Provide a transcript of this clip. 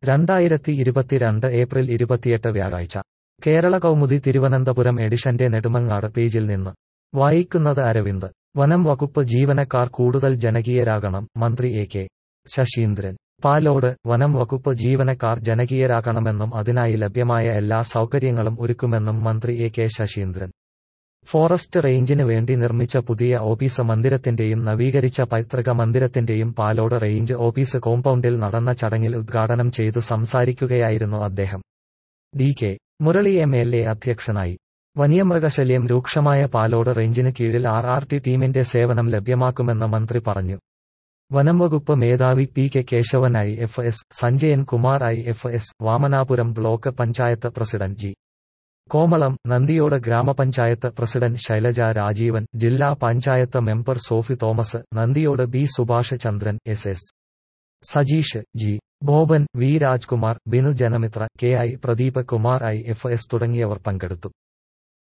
രണ്ടായിരത്തി ഇരുപത്തിരണ്ട് ഏപ്രിൽ ഇരുപത്തിയെട്ട് വ്യാഴാഴ്ച കേരള കൗമുദി തിരുവനന്തപുരം എഡിഷന്റെ നെടുമങ്ങാട് പേജിൽ നിന്ന് വായിക്കുന്നത് അരവിന്ദ് വനം വകുപ്പ് ജീവനക്കാർ കൂടുതൽ ജനകീയരാകണം മന്ത്രി എ കെ ശശീന്ദ്രൻ പാലോട് വനം വകുപ്പ് ജീവനക്കാർ ജനകീയരാകണമെന്നും അതിനായി ലഭ്യമായ എല്ലാ സൗകര്യങ്ങളും ഒരുക്കുമെന്നും മന്ത്രി എ കെ ശശീന്ദ്രൻ ഫോറസ്റ്റ് റേഞ്ചിന് വേണ്ടി നിർമ്മിച്ച പുതിയ ഓഫീസ് മന്ദിരത്തിന്റെയും നവീകരിച്ച പൈതൃക മന്ദിരത്തിന്റെയും പാലോട് റേഞ്ച് ഓഫീസ് കോമ്പൗണ്ടിൽ നടന്ന ചടങ്ങിൽ ഉദ്ഘാടനം ചെയ്തു സംസാരിക്കുകയായിരുന്നു അദ്ദേഹം D K Murali M L A അധ്യക്ഷനായി വന്യമൃഗശല്യം രൂക്ഷമായ പാലോട് റേഞ്ചിന് കീഴിൽ ആർ ആർ ടി ടീമിന്റെ സേവനം ലഭ്യമാക്കുമെന്ന് മന്ത്രി പറഞ്ഞു വനംവകുപ്പ് മേധാവി P K Keshavan I F S Sanjayan Kumar I F S Vamanapuram block panchayat president G Komalam Nandiyode ഗ്രാമപഞ്ചായത്ത് പ്രസിഡന്റ് ശൈലജ രാജീവൻ ജില്ലാ panchayat member Sophy Thomas Nandiyode B Subhash Chandran S S Sajeesh G Boban V Rajkumar Binu Janamitra K I Pradeep Kumar I F S തുടങ്ങിയവർ പങ്കെടുത്തു